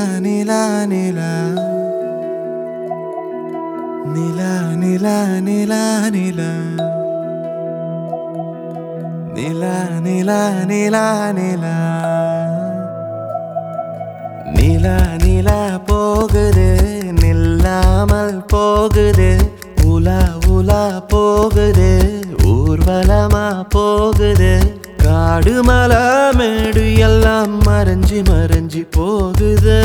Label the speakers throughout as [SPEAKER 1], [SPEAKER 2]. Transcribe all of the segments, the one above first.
[SPEAKER 1] நிலா நிலா நிலா நிலா நிலா நிலா நிலா நிலா நிலா நிலா நிலா நிலா போகுது நில்லாமல் போகுது உலா உலா போகுது ஊர்வலமா போகுது காடு மலை மேடு எல்லாம் மறைஞ்சி மறைஞ்சி போகுது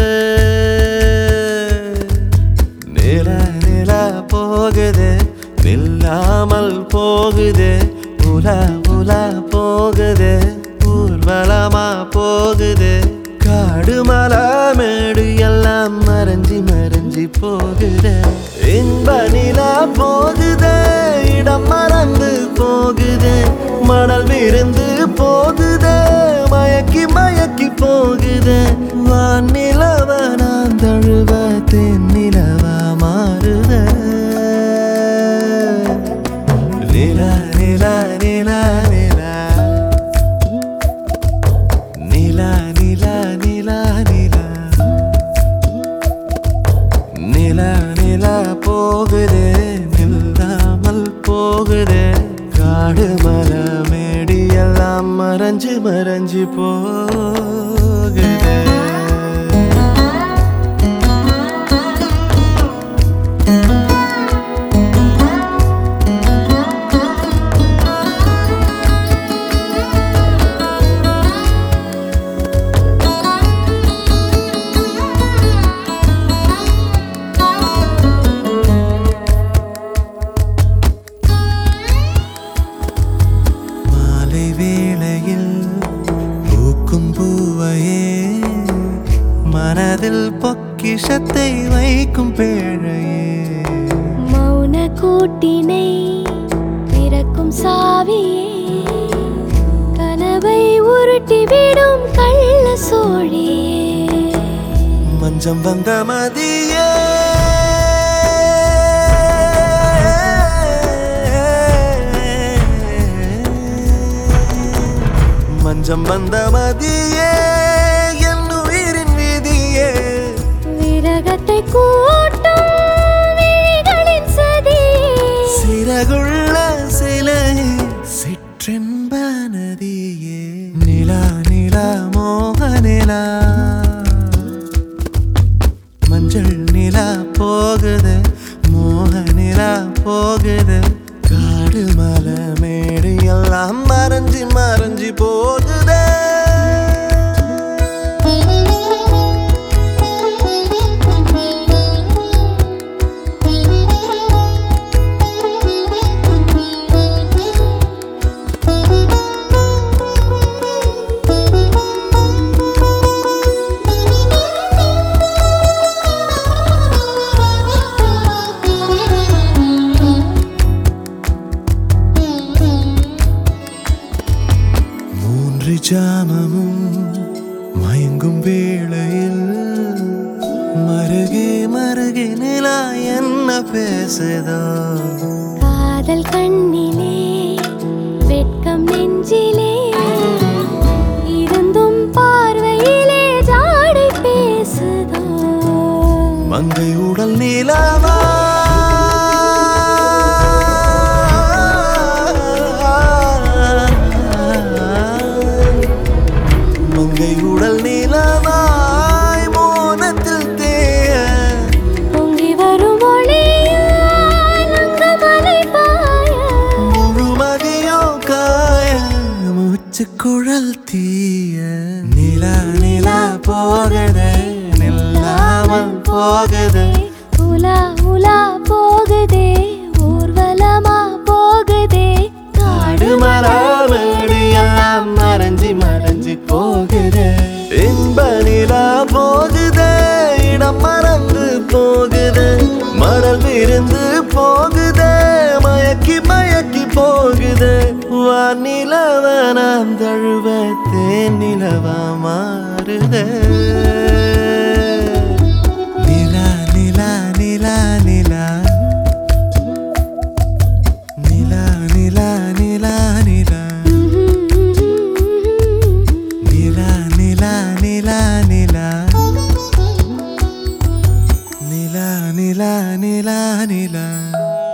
[SPEAKER 1] நிலா நிலா போகுது நில்லாமல் போகுது உலா உலா போகுது ஊர்வலமா போகுது காடு மலை மேடு எல்லாம் மறைஞ்சி மறைஞ்சி போகுது இன்ப நிலா போகுது இடம் மறந்து போகுது மணல் விருந்து போகுது மயக்கி மயக்கி போகுது வான் நிலவ நான் தழுவ தென் நிலவா மாறுத நிலா நிலா நிலா நிலா நிலா நிலா நிலா நிலா நிலா நிலா போகுது நில்லாமல் போகுது காடு மலை மேடி எல்லாம் மறைஞ்சு மறைஞ்சு போகுது மாலை வேளையில் பூக்கும் பூவையே மனதில் பொக்கிஷத்தை வைக்கும் பேழையே
[SPEAKER 2] மௌன கூட்டினை திறக்கும் சாவியே கனவை உருட்டிவிடும் கள்ள சோழியே
[SPEAKER 1] மஞ்சம் வந்த மதியே மஞ்சம் வந்த மதியே என் உயிரின் விதியே
[SPEAKER 2] விரகத்தை கூட்டும் விழிகளின் சதியே
[SPEAKER 1] சிறகுள்ள சிலையே சிற்றென்ப நதியே நிலா நிலா மோக நிலா மஞ்சள் நிலா போகுது மோக நிலா போகுது காடு மலை மேடு எல்லாம் மறைஞ்சி மறைஞ்சி போகுதே மூன்று ஜாமமும் மயங்கும் வேளையில் மருகே மருகே நிலா என்ன பேசுதோ
[SPEAKER 2] காதல் கண்ணிலே வெட்கம் நெஞ்சிலே இருந்தும் பார்வையிலே ஜாடை பேசுதோ
[SPEAKER 1] மங்கை உடல் நீலவா மங்கை உடல் நீலவாய் மோனத்தில் தேய
[SPEAKER 2] பொங்கி வரும் ஒளியால் அங்கமலை பாய
[SPEAKER 1] முழுமதியோ காய மூச்சு குழல் தீய நிலா நிலா போகுது நில்லாமல் போகுது
[SPEAKER 2] உலா உலா போகுதே ஊர்வலமா போகுதே
[SPEAKER 1] காடு மராமடி எல்லாம் மறைஞ்சி மறைஞ்சி போகுது இன்ப நிலா போகுது இடம் மறந்து போகுது மணல் விருந்து போகுது மயக்கி மயக்கி போகுது வானிலவ நாம் தழுவ தேன் நிலவா மாறுதே நிலா நிலா நிலா நிலா நிலா நிலா நிலா நிலா நிலா நிலா நிலா நிலா நிலா நிலா